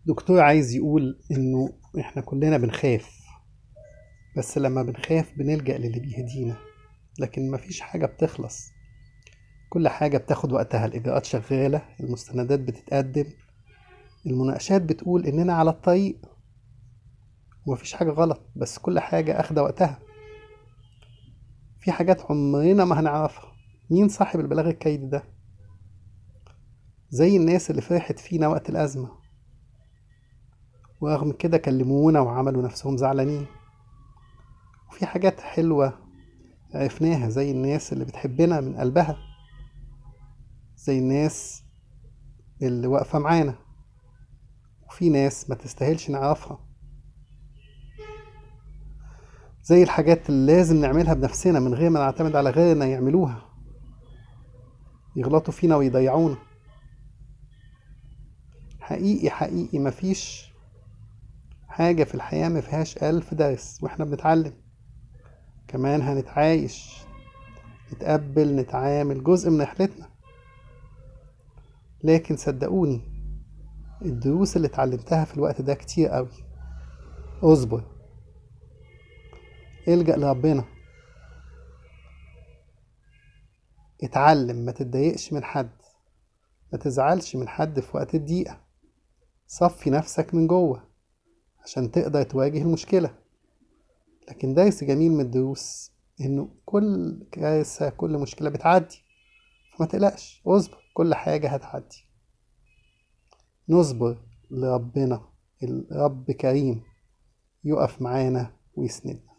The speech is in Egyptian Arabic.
دكتور عايز يقول إنه إحنا كلنا بنخاف بس لما بنخاف بنلجأ للي بيهدينا لكن مفيش حاجة بتخلص كل حاجة بتاخد وقتها الإجراءات شغالة المستندات بتتقدم المناقشات بتقول إننا على الطريق ومفيش حاجة غلط بس كل حاجة أخدة وقتها في حاجات عمرنا ما هنعرفها مين صاحب البلاغ الكيدي ده زي الناس اللي فرحت فينا وقت الأزمة ورغم كده كلمونا وعملوا نفسهم زعلانين وفي حاجات حلوة عرفناها زي الناس اللي بتحبنا من قلبها زي الناس اللي واقفة معانا وفي ناس ما تستاهلش نعرفها زي الحاجات اللي لازم نعملها بنفسنا من غير ما نعتمد على غيرنا يعملوها يغلطوا فينا ويضيعونا حقيقي حقيقي مفيش حاجة في الحياة مفيهاش ألف درس وإحنا بنتعلم كمان هنتعايش نتقبل نتعامل جزء من رحلتنا لكن صدقوني الدروس اللي اتعلمتها في الوقت ده كتير قوي اصبر الجأ لربنا اتعلم ما تتضايقش من حد ما تزعلش من حد في وقت الضيقة صفي نفسك من جوه عشان تقدر تواجه المشكلة لكن درس جميل من الدروس انه كل كارثة كل مشكلة بتعدي فما تقلقش اصبر كل حاجة هتعدي نصبر لربنا الرب كريم يقف معانا ويسندنا